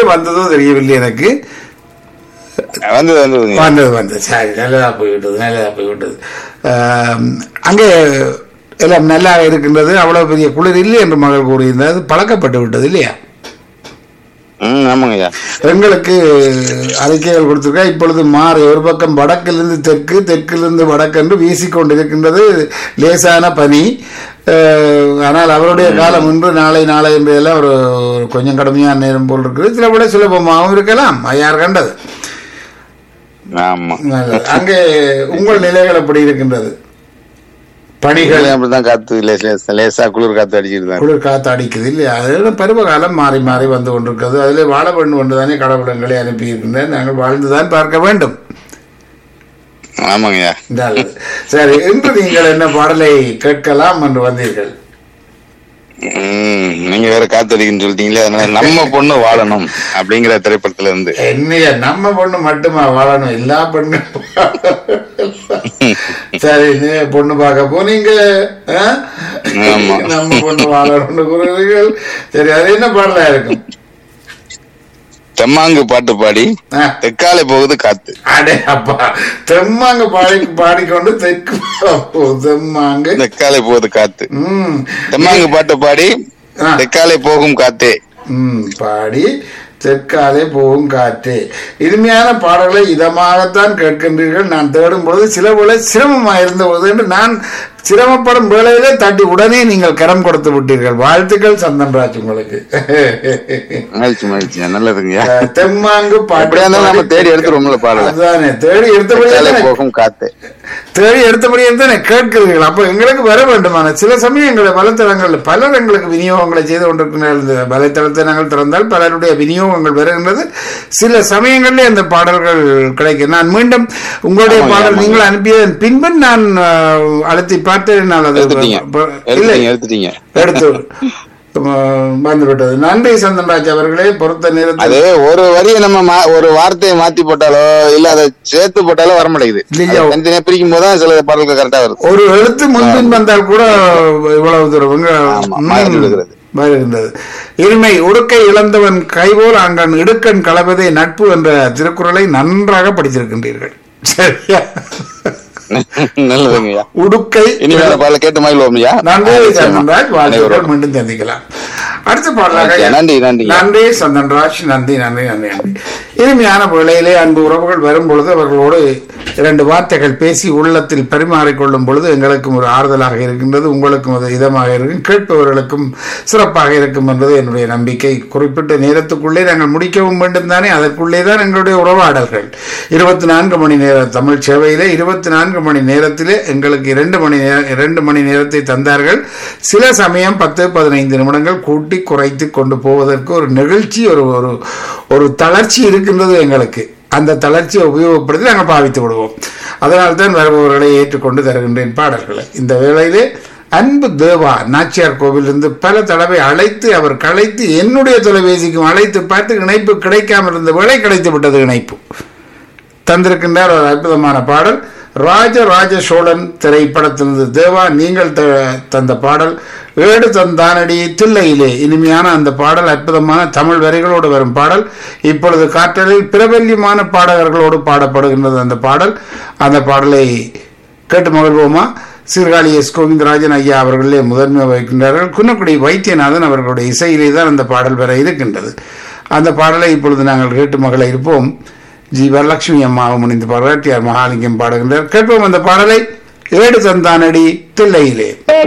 வந்ததோ தெரியவில்லை எனக்கு வந்தது வந்ததுங்க வந்தது வந்தது சரி நல்லதா போய்விட்டது நல்லதா போய்விட்டது ஆம், அங்கே எல்லாம் நல்லா இருக்கின்றது அவ்வளவு பெரிய குளிர் இல்லை என்று மகள் கூறியிருந்தது அது பழக்கப்பட்டு விட்டது இல்லையா ம் ஆமாங்க ஐயா எங்களுக்கு அறிக்கைகள் கொடுத்திருக்கா இப்பொழுது மாறி ஒரு பக்கம் வடக்கிலிருந்து தெற்கு தெற்கிலிருந்து வடக்கு என்று வீசிக்கொண்டிருக்கின்றது லேசான பனி அஹ், ஆனால் அவருடைய காலம் இன்று நாளை நாளை என்று எல்லாம் ஒரு ஒரு கொஞ்சம் கடுமையான நேரம் போல் இருக்குது சில விட சுலபமாகவும் இருக்கலாம் யார் கண்டது ஆமா நல்லது. அங்கே உங்கள் நிலைகள் எப்படி இருக்கின்றது பணிகள் இங்கேயும் அப்படிதான் காத்து லேசா லேசா- லேசா குளிர் காத்து அடிச்சிட்டு தான் குளிர் காத்து அடிக்குது இல்லையா அது பருவகாலம் மாறி மாறி வந்து கொண்டிருக்கிறது அதில் வாழ வேண்டும் என்றுதானே கடவுள் எங்களை அனுப்பி இருக்கின்றேன் நாங்கள் வாழ்ந்துதான் பார்க்க வேண்டும் ஆமாங்க ஐயா நல்லது. சரி இன்று நீங்கள் என்ன பாடலை கேட்கலாம் என்று வந்தீர்கள் ம், நீங்க வேற காத்து அடிக்குன்னு சொல்லிட்டீங்களே அதனால நம்ம பொண்ணு வாழணும் அப்படிங்கிற திரைப்படத்துல இருந்து என்னைய நம்ம பொண்ணு மட்டுமா வாழணும் எல்லா பெண்களும் சரி நீ பொண்ணு பார்க்க போனீங்க ஆ? ஆமா. நம்ம பொண்ணு வாழணும்னு கூறுகிறீர்கள் சரி அது என்ன பாடலா இருக்கும் தெம்மாங்கு பாட்டு பாடி ஆ. தெக்காலே போகுது காத்து அடே அப்பா தெம்மாங்க பாடி பாடிக்கொண்டு தெற்கு தெம்மாங்க தெக்காலே போகுது காத்து ம் தெம்மாங்கு பாட்டு பாடி ஆ. தெக்காலே போகும் காத்தே ம் பாடி தெற்காலே போகும் காற்றே இனிமையான பாடல்களை இதமாகத்தான் கேட்கின்றீர்கள் நான் தேடும் பொழுது சில வேளை சிரமமாக இருந்த பொழுது என்று நான் சிரமப்படும் வேளையிலே தட்டி உடனே நீங்கள் கரம் கொடுத்து விட்டீர்கள் வாழ்த்துக்கள் சந்தன்ராஜ் உங்களுக்கு மகிழ்ச்சி மகிழ்ச்சி நல்லதுங்க அஹ், தெம்மாங்கு எப்படியா இருந்தாலும் நம்ம பாட்டு தேடி எடுத்துருவோம்ல பாடல அதுதானே தேடி எடுத்தபடியே தெக்காலே தானே போகும் காத்து தேடி எடுத்தபடியே தானே கேட்கிறீர்கள் அப்ப எங்களுக்கு வர வேண்டுமான சில சமயம் எங்களை வலைத்தளங்கள் பலர் எங்களுக்கு விநியோகங்களை செய்து கொண்டிருக்கிறார்கள் இந்த வலைத்தளத்தை நாங்கள் திறந்தால் பலருடைய விநியோகங்கள் வருகின்றது சில சமயங்களில் அந்த பாடல்கள் கிடைக்கும் நான் மீண்டும் உங்களுடைய ஆமாங்க, பாடல் ஆமாங்க. நீங்கள் அனுப்பியதன் பின்பு நான் அஹ், அழுத்தி பார்த்தேன் நான் அது எடுத்துட்டீங்க ப- இல்லை எடுத்துட்டீங்க எடுத்துட்டீங்க எடுத்து அஹ், வந்துவிட்டது நன்றி சந்தன்ராஜ் அவர்களே பொறுத்த நேரத்தில் அது ஒரு வரியை நம்ம மா- ஒரு வார்த்தையை மாத்தி போட்டாலோ இல்ல அதை சேர்த்து போட்டாலோ வர மாட்டேங்குது இல்லையா? அது தனித்தனியா பிரிக்கும் போது தான் சில பாடல்கள் கரெக்டா வருது ஒரு எழுத்து முன்பின் வந்தால் கூட இவ்வளவு தூரம் இங்க, ஆமா, ம், மாறி விடுகிறது. வருகின்றது இருமை உடுக்கை இழந்தவன் கைபோல் அங்கன் இடுக்கண் கலவதே நட்பு என்ற திருக்குறளை நன்றாக படித்திருக்கின்றீர்கள் சரியா நல்லதுங்கய்யா உடுக்கை இனி வேற பாடல கேட்டு மகிழ்வோம் ஐயா நன்றி நிச்சயமா. சந்தன்ராஜ் வாழ்த்துக்கள் அனைவரோடும். மீண்டும் சந்திக்கலாம் அடுத்த பாடலாக ஓகே, நன்றி, நன்றி. நன்றி சந்தன்ராஜ் நன்றி நன்றி நன்றி நன்றி இனிமையான வேளையிலே அன்பு உறவுகள் வரும் பொழுது அவர்களோடு இரண்டு வார்த்தைகள் பேசி உள்ளத்தில் பரிமாறிக்கொள்ளும் பொழுது எங்களுக்கும் ஒரு ஆறுதலாக இருக்கின்றது உங்களுக்கும் அது இதமாக இருக்கும் கேட்பவர்களுக்கும் சிறப்பாக இருக்கும் என்பது என்னுடைய நம்பிக்கை குறிப்பிட்ட நேரத்துக்குள்ளே நாங்கள் முடிக்கவும் வேண்டும் தானே அதற்குள்ளே தான் எங்களுடைய உறவாடல்கள் இருபத்தி நான்கு மணி நேர தமிழ் சேவையிலே இருபத்தி நான்கு மணி நேரத்திலே எங்களுக்கு இரண்டு மணி நேரம் இரண்டு மணி நேரத்தை தந்தார்கள் சில சமயம் பத்து பதினைந்து நிமிடங்கள் கூட்டி குறைத்து கொண்டு போவதற்கு ஒரு நிகழ்ச்சி ஒரு ஒரு ஒரு தளர்ச்சி இருக்கின்றது எங்களுக்கு அந்த தளர்ச்சியை உபயோகப்படுத்தி நாங்கள் பாவித்து விடுவோம் அதனால் தான் வருபவர்களை ஏற்றுக்கொண்டு தருகின்றேன் பாடல்களை இந்த வேளையிலே அன்பு தேவா நாச்சியார் கோவிலிருந்து பல தடவை அழைத்து அவர் கலைத்து என்னுடைய தொலைபேசிக்கும் அழைத்து பார்த்து இணைப்பு கிடைக்காமல் இருந்த வேளை கிடைத்து விட்டது இணைப்பு தந்திருக்கின்றார் ஒரு அற்புதமான பாடல் ராஜ ராஜ சோழன் திரைப்படத்திலிருந்து தேவா நீங்கள் த- தந்த பாடல் ஏடு தந்தானடி தில்லையிலே இனிமையான அந்த பாடல் அற்புதமான தமிழ் வரிகளோடு வரும் பாடல் இப்பொழுது காற்றலில் பிரபல்யமான பாடகர்களோடு பாடப்படுகின்றது அந்த பாடல் அந்த பாடலை கேட்டு மகிழ்வோமா சீர்காழி எஸ் கோவிந்தராஜன் ஐயா அவர்களே முதன்மை வகிக்கின்றார்கள் குன்னக்குடி வைத்தியநாதன் அவர்களுடைய இசையிலே தான் அந்த பாடல் வர இருக்கின்றது அந்த பாடலை இப்பொழுது நாங்கள் கேட்டு மகள இருப்போம் ஜி வரலட்சுமி அம்மாவும் முனிந்து பாராட்டியார் மகாலிங்கம் பாடுகின்றார் கேட்போம் அந்த பாடலை ஏடு தந்தானடி தில்லையிலே